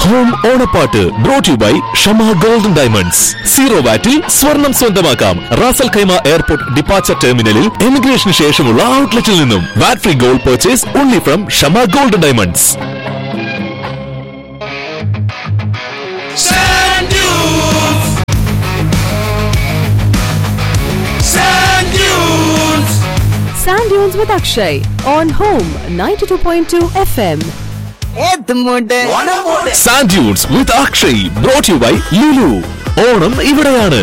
Home ഓണപ്പാട്ട് brought you by Shama golden diamonds zero വാറ്റിൽ സ്വർണം സ്വന്തമാക്കാം റാസൽ ഖൈമ എയർപോർട്ട് ഡിപ്പാച്ചർ ടെർമിനലിൽ എമിഗ്രേഷന് ശേഷമുള്ള ഔട്ട്ലെറ്റിൽ നിന്നും VAT free gold purchase only from Shama golden diamonds Sand dunes. Sand dunes. Sand Dunes with Akshay on Home 92.2 FM. Sand dunes with Akshay brought you by Lulu Onam ഇവിടെയാണ്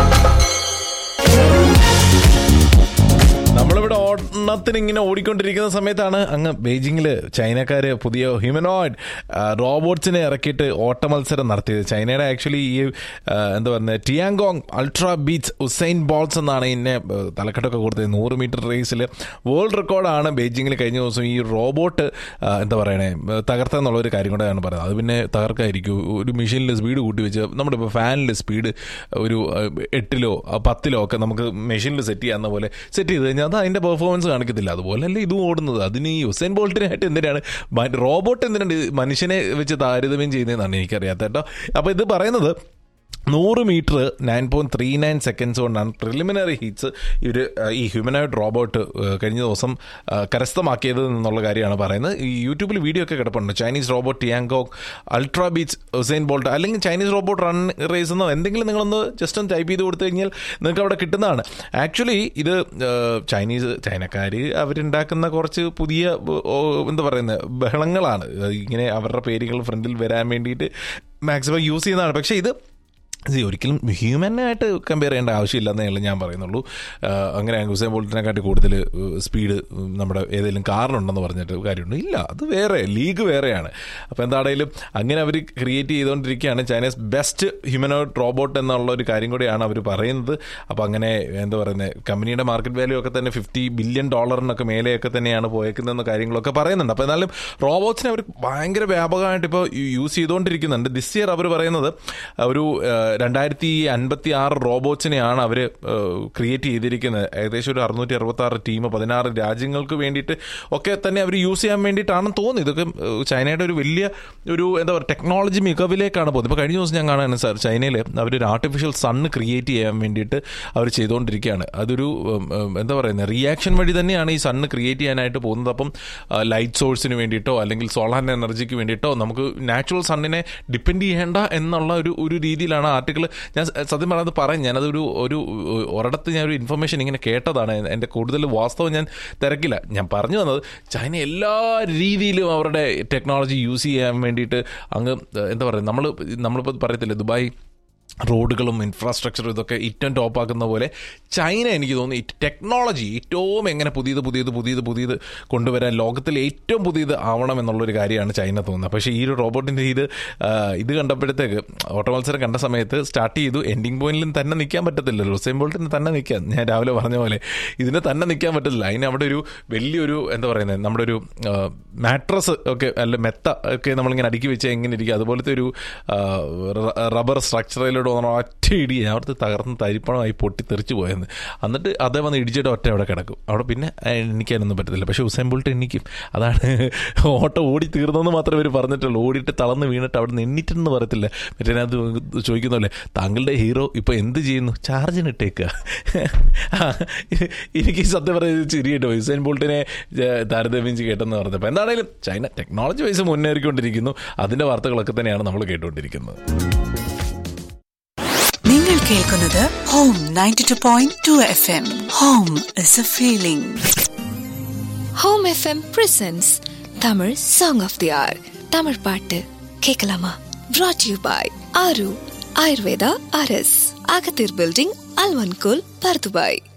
നമ്മളിവിടെ ഓണത്തിന് ഇങ്ങനെ ഓടിക്കൊണ്ടിരിക്കുന്ന സമയത്താണ് അങ്ങ് ബെയ്ജിങ്ങില് ചൈനക്കാര് പുതിയ ഹ്യൂമനോയിഡ് റോബോട്ട്സിനെ ഇറക്കിയിട്ട് ഓട്ട മത്സരം നടത്തിയത് ചൈനയുടെ ആക്ച്വലി ഈ ആ, എന്താ പറയുന്നത് Tiangong ultra beats Usain Bolt's എന്നാണ് ഇതിനെ ആ, തലക്കെട്ടൊക്കെ കൊടുത്തത് നൂറ് മീറ്റർ റേസിൽ വേൾഡ് റെക്കോർഡാണ് ബെയ്ജിങ്ങിൽ കഴിഞ്ഞ ദിവസം ഈ റോബോട്ട് ആ, എന്താ പറയണേ തകർത്തെന്നുള്ള ഒരു കാര്യം കൊണ്ടാണ് പറയുന്നത് അത് പിന്നെ തകർക്കായിരിക്കും ഒരു മെഷീനിൽ സ്പീഡ് കൂട്ടി വെച്ച് നമ്മുടെ ഇപ്പോൾ ഫാനിൽ സ്പീഡ് ഒരു ആ, എട്ടിലോ ആ, പത്തിലോ ഒക്കെ നമുക്ക് മെഷീനിൽ സെറ്റ് ചെയ്യാവുന്ന പോലെ സെറ്റ് ചെയ്ത് കഴിഞ്ഞാൽ അത് അതിന്റെ പെർഫോമൻസ് കാണിക്കത്തില്ല അതുപോലല്ലേ ഇതും ഓടുന്നത് അതിന് ഈ യുസൈൻ ബോൾട്ടിനായിട്ട് എന്തിനാണ് റോബോട്ട് എന്തിനാണ് ഈ മനുഷ്യനെ വെച്ച് താരതമ്യം ചെയ്യുന്നതെന്നാണ് എനിക്കറിയാത്ത കേട്ടോ അപ്പോൾ ഇത് പറയുന്നത് നൂറ് metre nine point three nine seconds കൊണ്ടാണ് പ്രിലിമിനറി ഹീറ്റ്സ് ഇവർ ഈ ഹ്യൂമനോയിഡ് റോബോട്ട് കഴിഞ്ഞ ദിവസം ആ, കരസ്ഥമാക്കിയത് എന്നുള്ള കാര്യമാണ് പറയുന്നത് ഈ യൂട്യൂബിൽ വീഡിയോ ഒക്കെ കിടപ്പുണ്ട് Chinese robot Tiangong ultra beats Usain Bolt അല്ലെങ്കിൽ ചൈനീസ് റോബോട്ട് റൺ റേസ് എന്നോ എന്തെങ്കിലും നിങ്ങളൊന്ന് ജസ്റ്റ് ഒന്ന് ടൈപ്പ് ചെയ്ത് കൊടുത്തു കഴിഞ്ഞാൽ നിങ്ങൾക്ക് അവിടെ കിട്ടുന്നതാണ് ആക്ച്വലി ഇത് ആ, ചൈനീസ് ചൈനക്കാർ അവരുണ്ടാക്കുന്ന കുറച്ച് പുതിയ ഓ, എന്താ പറയുന്നത് ബഹളങ്ങളാണ് ഇങ്ങനെ അവരുടെ പേരുകൾ ഫ്രണ്ടിൽ വരാൻ വേണ്ടിയിട്ട് മാക്സിമം യൂസ് ചെയ്യുന്നതാണ് പക്ഷേ ഇത് ഇത് ഒരിക്കലും ഹ്യൂമനായിട്ട് കമ്പയർ ചെയ്യേണ്ട ആവശ്യമില്ലെന്നേ ഉള്ളൂ ഞാൻ പറയുന്നുള്ളൂ ആ, അങ്ങനെ ഹുസൈൻ ബോൾട്ടിനെക്കാട്ടി കൂടുതൽ സ്പീഡ് നമ്മുടെ ഏതെങ്കിലും കാറിനുണ്ടെന്ന് പറഞ്ഞിട്ട് കാര്യമുണ്ട് ഇല്ല അത് വേറെ ലീഗ് വേറെയാണ് അപ്പോൾ എന്താണേലും അങ്ങനെ അവർ ക്രിയേറ്റ് ചെയ്തുകൊണ്ടിരിക്കുകയാണ് ചൈനീസ് ബെസ്റ്റ് ഹ്യൂമനോയിഡ് റോബോട്ട് എന്നുള്ള ഒരു കാര്യം കൂടിയാണ് അവർ പറയുന്നത് അപ്പോൾ അങ്ങനെ എന്താ പറയുന്നത് കമ്പനിയുടെ മാർക്കറ്റ് വാല്യൂ ഒക്കെ തന്നെ ഫിഫ്റ്റി ബില്യൺ ഡോളറിനൊക്കെ മേലെയൊക്കെ തന്നെയാണ് പോയേക്കുന്നതെന്ന കാര്യങ്ങളൊക്കെ പറയുന്നുണ്ട് അപ്പോൾ എന്നാലും റോബോട്ട്സിനെ അവർ ഭയങ്കര വ്യാപകമായിട്ട് ഇപ്പോൾ യൂസ് ചെയ്തുകൊണ്ടിരിക്കുന്നുണ്ട് ദിസ് ഇയർ അവർ പറയുന്നത് ഒരു രണ്ടായിരത്തി അൻപത്തി ആറ് റോബോട്ട്സിനെയാണ് അവർ ക്രിയേറ്റ് ചെയ്തിരിക്കുന്നത് ഏകദേശം ഒരു അറുന്നൂറ്റി അറുപത്തി ആറ് ടീം പതിനാറ് രാജ്യങ്ങൾക്ക് വേണ്ടിയിട്ട് ഒക്കെ തന്നെ അവർ യൂസ് ചെയ്യാൻ വേണ്ടിയിട്ടാണെന്ന് തോന്നുന്നു ഇതൊക്കെ ഏഹ്, ചൈനയുടെ ഒരു വലിയ ഒരു എന്താ പറയുക ടെക്നോളജി മികവിലേക്കാണ് പോകുന്നത് ഇപ്പോൾ കഴിഞ്ഞ ദിവസം ഞാൻ കാണാണ് സാർ ചൈനയിൽ അവരൊരു ആർട്ടിഫിഷ്യൽ സണ്ണ് ക്രിയേറ്റ് ചെയ്യാൻ വേണ്ടിയിട്ട് അവർ ചെയ്തുകൊണ്ടിരിക്കുകയാണ് അതൊരു ഉം, ഉം, എന്താ പറയുന്നത് റിയാക്ഷൻ വഴി തന്നെയാണ് ഈ സണ്ണ് ക്രിയേറ്റ് ചെയ്യാനായിട്ട് പോകുന്നത് അപ്പം ലൈറ്റ് സോഴ്സിന് വേണ്ടിയിട്ടോ അല്ലെങ്കിൽ സോളാർ എനർജിക്ക് വേണ്ടിയിട്ടോ നമുക്ക് നാച്ചുറൽ സണ്ണിനെ ഡിപ്പെൻഡ് ചെയ്യേണ്ട എന്നുള്ള ഒരു ഒരു രീതിയിലാണ് ആർട്ടിക്കിൾ ഞാൻ സ- സത്യം പറഞ്ഞത് പറയാം ഞാനതൊരു ഒരു ഒരിടത്ത് ഞാൻ ഒരു ഇൻഫർമേഷൻ ഇങ്ങനെ കേട്ടതാണ് എൻ്റെ കൂടുതൽ വാസ്തവം ഞാൻ തിരക്കില്ല ഞാൻ പറഞ്ഞു വന്നത് ചൈന എല്ലാ രീതിയിലും അവരുടെ ടെക്നോളജി യൂസ് ചെയ്യാൻ വേണ്ടിയിട്ട് അങ്ങ് എന്താ പറയുക നമ്മൾ നമ്മളിപ്പോൾ പറയത്തില്ലേ ദുബായ് റോഡുകളും ഇൻഫ്രാസ്ട്രക്ചറും ഇതൊക്കെ ഏറ്റവും ടോപ്പാക്കുന്ന പോലെ ചൈന എനിക്ക് തോന്നുന്നു ഈ ടെക്നോളജി ഏറ്റവും എങ്ങനെ പുതിയത് പുതിയത് പുതിയത് പുതിയത് കൊണ്ടുവരാൻ ലോകത്തിൽ ഏറ്റവും പുതിയത് ആവണം എന്നുള്ളൊരു കാര്യമാണ് ചൈന തോന്നുന്നത് പക്ഷേ ഈ ഒരു റോബോട്ടിൻ്റെ ഇത് ആ, ഇത് കണ്ടപ്പോഴത്തേക്ക് ഓട്ടോ മത്സരം കണ്ട സമയത്ത് സ്റ്റാർട്ട് ചെയ്തു എൻഡിങ് പോയിന്റിലും തന്നെ നിൽക്കാൻ പറ്റത്തില്ല റുസൈൻ ബോൾട്ടിന് തന്നെ നിൽക്കാൻ ഞാൻ രാവിലെ പറഞ്ഞ പോലെ ഇതിന് തന്നെ നിൽക്കാൻ പറ്റത്തില്ല അതിന് അവിടെ ഒരു വലിയൊരു എന്താ പറയുന്നത് നമ്മുടെ ഒരു മാട്രസ് ഒക്കെ അല്ല മെത്ത ഒക്കെ നമ്മളിങ്ങനെ അടുക്കി വെച്ച് എങ്ങനെ ഇരിക്കുക അതുപോലത്തെ ഒരു റബ്ബർ സ്ട്രക്ചറിലൂടെ ഒറ്റ ഇടി ഞാൻ അവിടുത്തെ തകർന്ന് തരിപ്പണമായി പൊട്ടി തെറിച്ച് പോയെന്ന് എന്നിട്ട് അതേ വന്ന് ഇടിച്ചിട്ട് ഒറ്റ അവിടെ കിടക്കും അവിടെ പിന്നെ എണ്ണിക്കാനൊന്നും പറ്റത്തില്ല പക്ഷേ ഉസൈൻ ബോൾട്ട് എണ്ണിക്കും അതാണ് ഓട്ടം ഓടി തീർന്നെന്ന് മാത്രമേ ഇവർ പറഞ്ഞിട്ടുള്ളൂ ഓടിയിട്ട് തളർന്ന് വീണിട്ട് അവിടെ നിന്ന് എണ്ണിട്ടെന്ന് പറയത്തില്ല മറ്റേ അത് ചോദിക്കുന്നല്ലേ താങ്കളുടെ ഹീറോ ഇപ്പോൾ എന്ത് ചെയ്യുന്നു ചാർജിന് ഇട്ടേക്കുക ആ, എനിക്ക് സത്യം പറയുന്നത് ചിരിയിട്ടോ യുസൈൻ ബോൾട്ടിനെ ഏഹ്, താരതമ്യം ചെയ്ത് കേട്ടെന്ന് പറഞ്ഞപ്പോൾ എന്താണേലും ചൈന ടെക്നോളജി വൈസ് മുന്നേറിക്കൊണ്ടിരിക്കുന്നു അതിന്റെ വാർത്തകളൊക്കെ തന്നെയാണ് നമ്മൾ കേട്ടുകൊണ്ടിരിക്കുന്നത് നിങ്ങൾ കേൾക്കുന്നത് home ninety two point two F M home is a feeling home FM presents Tamil song of the hour Tamil பாட்டு கேட்கலாமா brought you by Aaru Ayurveda RS அகத்தீர் பில்டிங் அல்வன்கோல் பர்துபாய்